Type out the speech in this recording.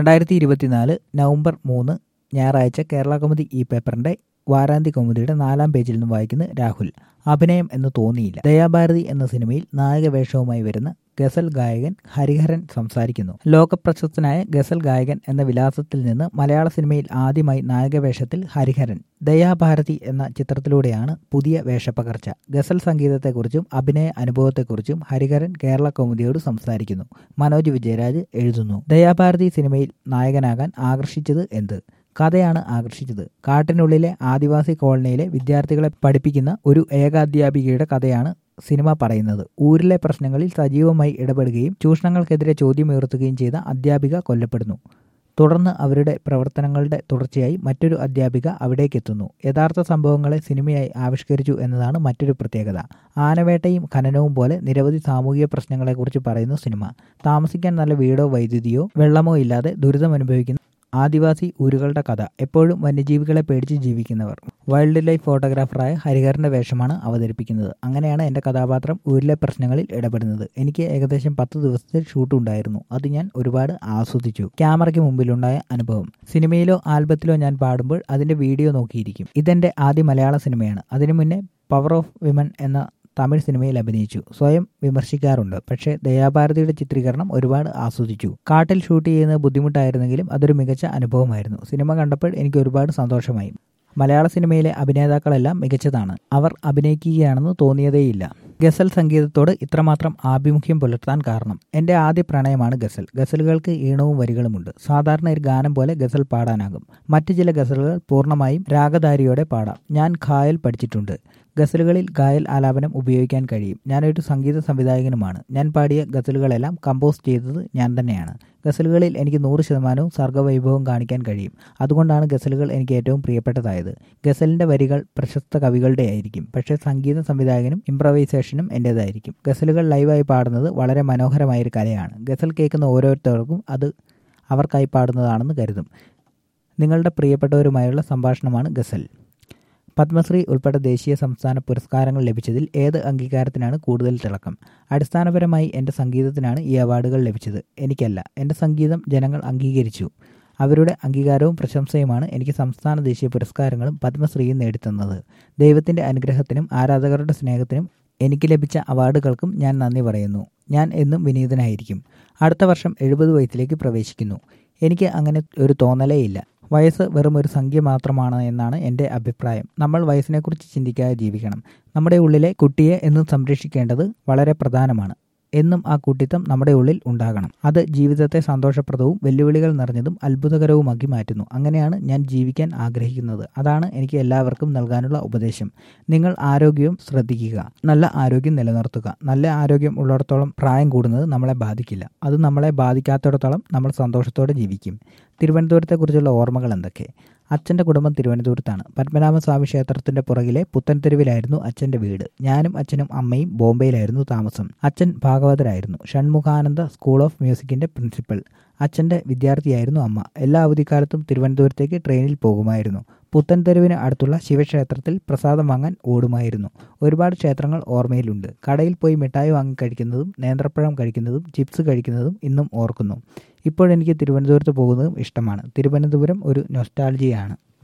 രണ്ടായിരത്തി ഇരുപത്തിനാല് നവംബർ മൂന്ന് ഞായറാഴ്ച കേരള കൗമുദി ഈ പേപ്പറിന്റെ വാരാന്ത്യ കൗമുദിയുടെ നാലാം പേജിൽ നിന്നും വായിക്കുന്ന രാഹുൽ അഭിനയം എന്ന് തോന്നിയില്ല ദയാഭാരതി എന്ന സിനിമയിൽ നായക വേഷവുമായി വരുന്ന ഗസൽ ഗായകൻ ഹരിഹരൻ സംസാരിക്കുന്നു ലോകപ്രശസ്തനായ ഗസൽ ഗായകൻ എന്ന വിലാസത്തിൽ നിന്ന് മലയാള സിനിമയിൽ ആദ്യമായി നായകവേഷത്തിൽ ഹരിഹരൻ ദയാഭാരതി എന്ന ചിത്രത്തിലൂടെയാണ് പുതിയ വേഷപ്പകർച്ച ഗസൽ സംഗീതത്തെക്കുറിച്ചും അഭിനയ അനുഭവത്തെക്കുറിച്ചും ഹരിഹരൻ കേരള കൗമുദിയോട് സംസാരിക്കുന്നു മനോജ് വിജയരാജ് എഴുതുന്നു ദയാഭാരതി സിനിമയിൽ നായകനാകാൻ ആകർഷിച്ചത് എന്ത് കഥയാണ് ആകർഷിച്ചത് കാട്ടിനുള്ളിലെ ആദിവാസി കോളനിയിലെ വിദ്യാർത്ഥികളെ പഠിപ്പിക്കുന്ന ഒരു ഏകാധ്യാപികയുടെ കഥയാണ് സിനിമ പറയുന്നത് ഊരിലെ പ്രശ്നങ്ങളിൽ സജീവമായി ഇടപെടുകയും ചൂഷണങ്ങൾക്കെതിരെ ചോദ്യമുയർത്തുകയും ചെയ്ത അധ്യാപിക കൊല്ലപ്പെടുന്നു തുടർന്ന് അവരുടെ പ്രവർത്തനങ്ങളുടെ തുടർച്ചയായി മറ്റൊരു അധ്യാപിക അവിടേക്കെത്തുന്നു യഥാർത്ഥ സംഭവങ്ങളെ സിനിമയായി ആവിഷ്കരിച്ചു എന്നതാണ് മറ്റൊരു പ്രത്യേകത ആനവേട്ടയും ഖനനവും പോലെ നിരവധി സാമൂഹിക പ്രശ്നങ്ങളെക്കുറിച്ച് പറയുന്ന സിനിമ താമസിക്കാൻ നല്ല വീടോ വൈദ്യുതിയോ വെള്ളമോ ഇല്ലാതെ ദുരിതമനുഭവിക്കുന്ന ആദിവാസി ഊരുകളുടെ കഥ എപ്പോഴും വന്യജീവികളെ പേടിച്ച് ജീവിക്കുന്നവർ വൈൽഡ് ലൈഫ് ഫോട്ടോഗ്രാഫറായ ഹരിഹരന്റെ വേഷമാണ് അവതരിപ്പിക്കുന്നത് അങ്ങനെയാണ് എൻ്റെ കഥാപാത്രം ഊരിലെ പ്രശ്നങ്ങളിൽ ഇടപെടുന്നത് എനിക്ക് ഏകദേശം പത്ത് ദിവസത്തെ ഷൂട്ട് ഉണ്ടായിരുന്നു അത് ഞാൻ ഒരുപാട് ആസ്വദിച്ചു ക്യാമറയ്ക്ക് മുമ്പിലുണ്ടായ അനുഭവം സിനിമയിലോ ആൽബത്തിലോ ഞാൻ പാടുമ്പോൾ അതിൻ്റെ വീഡിയോ നോക്കിയിരിക്കും ഇതെൻ്റെ ആദ്യ മലയാള സിനിമയാണ് അതിനു മുന്നേ പവർ ഓഫ് വിമൻ എന്ന തമിഴ് സിനിമയിൽ അഭിനയിച്ചു സ്വയം വിമർശിക്കാറുണ്ട് പക്ഷേ ദയാഭാരതിയുടെ ചിത്രീകരണം ഒരുപാട് ആസ്വദിച്ചു കാട്ടിൽ ഷൂട്ട് ചെയ്യുന്നത് ബുദ്ധിമുട്ടായിരുന്നെങ്കിലും അതൊരു മികച്ച അനുഭവമായിരുന്നു സിനിമ കണ്ടപ്പോൾ എനിക്ക് ഒരുപാട് സന്തോഷമായി മലയാള സിനിമയിലെ അഭിനേതാക്കളെല്ലാം മികച്ചതാണ് അവർ അഭിനയിക്കുകയാണെന്ന് തോന്നിയതേയില്ല ഗസൽ സംഗീതത്തോട് ഇത്രമാത്രം ആഭിമുഖ്യം പുലർത്താൻ കാരണം എൻ്റെ ആദ്യ പ്രണയമാണ് ഗസൽ ഗസലുകൾക്ക് ഈണവും വരികളുമുണ്ട് സാധാരണ ഒരു ഗാനം പോലെ ഗസൽ പാടാനാകും മറ്റു ചില ഗസലുകൾ പൂർണ്ണമായും രാഗധാരിയോടെ പാടാം ഞാൻ ഖായൽ പഠിച്ചിട്ടുണ്ട് ഗസലുകളിൽ ഗായൽ ആലാപനം ഉപയോഗിക്കാൻ കഴിയും ഞാനൊരു സംഗീത സംവിധായകനുമാണ് ഞാൻ പാടിയ ഗസലുകളെല്ലാം കമ്പോസ് ചെയ്തത് ഞാൻ തന്നെയാണ് ഗസലുകളിൽ എനിക്ക് നൂറ് ശതമാനവും സർഗവൈഭവം കാണിക്കാൻ കഴിയും അതുകൊണ്ടാണ് ഗസലുകൾ എനിക്ക് ഏറ്റവും പ്രിയപ്പെട്ടതായത് ഗസലിൻ്റെ വരികൾ പ്രശസ്ത കവികളുടെ ആയിരിക്കും പക്ഷേ സംഗീത സംവിധായകനും ഇംപ്രവൈസേഷനും എൻ്റേതായിരിക്കും ഗസലുകൾ ലൈവായി പാടുന്നത് വളരെ മനോഹരമായൊരു കലയാണ് ഗസൽ കേൾക്കുന്ന ഓരോരുത്തർക്കും അത് അവർക്കായി പാടുന്നതാണെന്ന് കരുതും നിങ്ങളുടെ പ്രിയപ്പെട്ടവരുമായുള്ള സംഭാഷണമാണ് ഗസൽ പത്മശ്രീ ഉൾപ്പെടെ ദേശീയ സംസ്ഥാന പുരസ്കാരങ്ങൾ ലഭിച്ചതിൽ ഏത് അംഗീകാരത്തിനാണ് കൂടുതൽ തിളക്കം അടിസ്ഥാനപരമായി എൻ്റെ സംഗീതത്തിനാണ് ഈ അവാർഡുകൾ ലഭിച്ചത് എനിക്കല്ല എൻ്റെ സംഗീതം ജനങ്ങൾ അംഗീകരിച്ചു അവരുടെ അംഗീകാരവും പ്രശംസയുമാണ് എനിക്ക് സംസ്ഥാന ദേശീയ പുരസ്കാരങ്ങളും പത്മശ്രീയും നേടിത്തന്നത് ദൈവത്തിൻ്റെ അനുഗ്രഹത്തിനും ആരാധകരുടെ സ്നേഹത്തിനും എനിക്ക് ലഭിച്ച അവാർഡുകൾക്കും ഞാൻ നന്ദി പറയുന്നു ഞാൻ എന്നും വിനീതനായിരിക്കും അടുത്ത വർഷം എഴുപത് വയസ്സിലേക്ക് പ്രവേശിക്കുന്നു എനിക്ക് അങ്ങനെ ഒരു തോന്നലേ ഇല്ല വയസ്സ് വെറും ഒരു സംഖ്യ മാത്രമാണ് എന്നാണ് എൻ്റെ അഭിപ്രായം നമ്മൾ വയസ്സിനെക്കുറിച്ച് ചിന്തിക്കാതെ ജീവിക്കണം നമ്മുടെ ഉള്ളിലെ കുട്ടിയെ എന്നും സംരക്ഷിക്കേണ്ടത് വളരെ പ്രധാനമാണ് എന്നും ആ കുട്ടിത്തം നമ്മുടെ ഉള്ളിൽ ഉണ്ടാകണം അത് ജീവിതത്തെ സന്തോഷപ്രദവും വെല്ലുവിളികൾ നിറഞ്ഞതും അത്ഭുതകരവുമാക്കി മാറ്റുന്നു അങ്ങനെയാണ് ഞാൻ ജീവിക്കാൻ ആഗ്രഹിക്കുന്നത് അതാണ് എനിക്ക് എല്ലാവർക്കും നൽകാനുള്ള ഉപദേശം നിങ്ങൾ ആരോഗ്യവും ശ്രദ്ധിക്കുക നല്ല ആരോഗ്യം നിലനിർത്തുക നല്ല ആരോഗ്യം ഉള്ളിടത്തോളം പ്രായം കൂടുന്നത് നമ്മളെ ബാധിക്കില്ല അത് നമ്മളെ ബാധിക്കാത്തിടത്തോളം നമ്മൾ സന്തോഷത്തോടെ ജീവിക്കും തിരുവനന്തപുരത്തെക്കുറിച്ചുള്ള ഓർമ്മകൾ എന്തൊക്കെ അച്ഛൻ്റെ കുടുംബം തിരുവനന്തപുരത്താണ് പത്മനാഭസ്വാമി ക്ഷേത്രത്തിന്റെ പുറകിലെ പുത്തൻതെരുവിലായിരുന്നു അച്ഛൻ്റെ വീട് ഞാനും അച്ഛനും അമ്മയും ബോംബെയിലായിരുന്നു താമസം അച്ഛൻ ഭാഗവതരായിരുന്നു ഷൺമുഖാനന്ദ സ്കൂൾ ഓഫ് മ്യൂസിക്കിന്റെ പ്രിൻസിപ്പൽ അച്ഛൻ്റെ വിദ്യാർത്ഥിയായിരുന്നു അമ്മ എല്ലാ അവധിക്കാലത്തും തിരുവനന്തപുരത്തേക്ക് ട്രെയിനിൽ പോകുമായിരുന്നു പുത്തൻതെരുവിന് അടുത്തുള്ള ശിവക്ഷേത്രത്തിൽ പ്രസാദം വാങ്ങാൻ ഓടുമായിരുന്നു ഒരുപാട് ക്ഷേത്രങ്ങൾ ഓർമ്മയിലുണ്ട് കടയിൽ പോയി മിഠായി വാങ്ങി കഴിക്കുന്നതും നേന്ത്രപ്പഴം കഴിക്കുന്നതും ചിപ്സ് കഴിക്കുന്നതും ഇന്നും ഓർക്കുന്നു ഇപ്പോഴെനിക്ക് തിരുവനന്തപുരത്ത് പോകുന്നതും ഇഷ്ടമാണ് തിരുവനന്തപുരം ഒരു നൊസ്റ്റാൾജിയാണ്